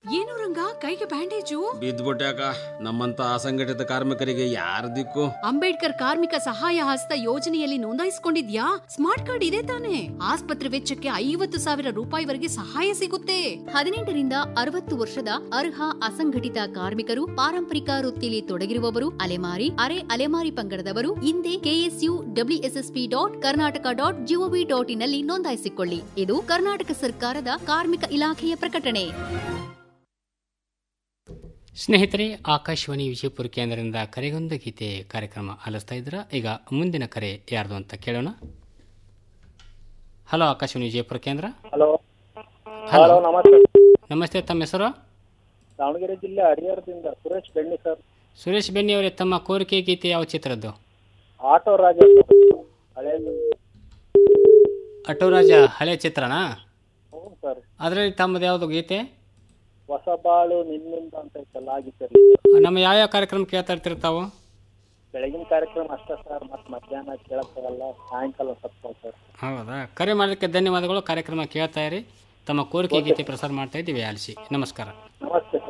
ಏನು ರಂಗ ಕೈಗೆ ಬ್ಯಾಂಡೇಜು ಬಿದ್ದ್ಬಿಟ್ಯಾಕ ನಮ್ಮಂತ ಅಸಂಘಟಿತ ಕಾರ್ಮಿಕರಿಗೆ ಯಾರ ದಿಕ್ಕು ಅಂಬೇಡ್ಕರ್ ಕಾರ್ಮಿಕ ಸಹಾಯ ಹಸ್ತ ಯೋಜನೆಯಲ್ಲಿ ನೋಂದಾಯಿಸಿಕೊಂಡಿದ್ಯಾ ಸ್ಮಾರ್ಟ್ ಕಾರ್ಡ್ ಇದೆ ತಾನೆ ಆಸ್ಪತ್ರೆ ವೆಚ್ಚಕ್ಕೆ ಐವತ್ತು ಸಾವಿರ ರೂಪಾಯಿವರೆಗೆ ಸಹಾಯ ಸಿಗುತ್ತೆ ಹದಿನೆಂಟರಿಂದ ಅರವತ್ತು ವರ್ಷದ ಅರ್ಹ ಅಸಂಘಟಿತ ಕಾರ್ಮಿಕರು ಪಾರಂಪರಿಕ ವೃತ್ತಿಯಲ್ಲಿ ತೊಡಗಿರುವವರು ಅಲೆಮಾರಿ ಅರೆ ಅಲೆಮಾರಿ ಪಂಗಡದವರು ಹಿಂದೆ KSU WSSP dot Karnataka dot GOV dot ಇನ್ನಲ್ಲಿ ನೋಂದಾಯಿಸಿಕೊಳ್ಳಿ ಇದು ಕರ್ನಾಟಕ ಸರ್ಕಾರದ ಕಾರ್ಮಿಕ ಇಲಾಖೆಯ ಪ್ರಕಟಣೆ ಸ್ನೇಹಿತರೆ ಆಕಾಶವಾಣಿ ವಿಜಯಪುರ ಕೇಂದ್ರದಿಂದ ಕರೆಗೊಂದು ಗೀತೆ ಕಾರ್ಯಕ್ರಮ ಆಲಿಸ್ತಾ ಇದ್ರ ಈಗ ಮುಂದಿನ ಕರೆ ಯಾರ್ದು ಅಂತ ಕೇಳೋಣ ಹಲೋ ಆಕಾಶವಾಣಿ ವಿಜಯಪುರ ಕೇಂದ್ರ ಹಲೋ ಹಲೋ ಹಲೋ ನಮಸ್ತೆ ನಮಸ್ತೆ ತಮ್ಮ ಹೆಸರು ದಾವಣಗೆರೆ ಜಿಲ್ಲೆ ಹರಿಹರದಿಂದ ಸುರೇಶ್ ಬೆಣ್ಣಿ ಸರ್ ಸುರೇಶ್ ಬೆನ್ನಿ ಅವರೇ ತಮ್ಮ ಕೋರಿಕೆ ಗೀತೆ ಯಾವ ಚಿತ್ರದ್ದು ಆಟೋ ರಾಜ ಹಳೇದು ಅಟೋರಾಜ ಹಳೆ ಚಿತ್ರನಾ ಹ್ಞೂ ಸರ್ ಅದರಲ್ಲಿ ತಮ್ಮದು ಯಾವುದು ಗೀತೆ ಹೊಸ ಬಾಳು ನಿನ್ನಿಂದ ಅಂತ ಐತಲ್ಲ ಆಗಿತ್ತು ನಮ್ಮ ಯಾವ್ಯಾವ ಕಾರ್ಯಕ್ರಮ ಕೇಳ್ತಾ ಇರ್ತೀರ ತಾವು ಬೆಳಗಿನ ಕಾರ್ಯಕ್ರಮ ಅಷ್ಟೇ ಸರ್ ಮತ್ತೆ ಮಧ್ಯಾಹ್ನ ಕೇಳಕ್ಕಾಗಲ್ಲ ಸಾಯಂಕಾಲ ಸ್ವಲ್ಪ ಸರ್ ಹೌದಾ ಕರೆ ಮಾಡೋದಕ್ಕೆ ಧನ್ಯವಾದಗಳು ಕಾರ್ಯಕ್ರಮ ಕೇಳ್ತಾ ಇರಿ ತಮ್ಮ ಕೋರಿಕೆ ಗೀತೆ ಪ್ರಸಾರ ಮಾಡ್ತಾ ಇದ್ದೀವಿ ಆಲಿಸಿ ನಮಸ್ಕಾರ ನಮಸ್ತೆ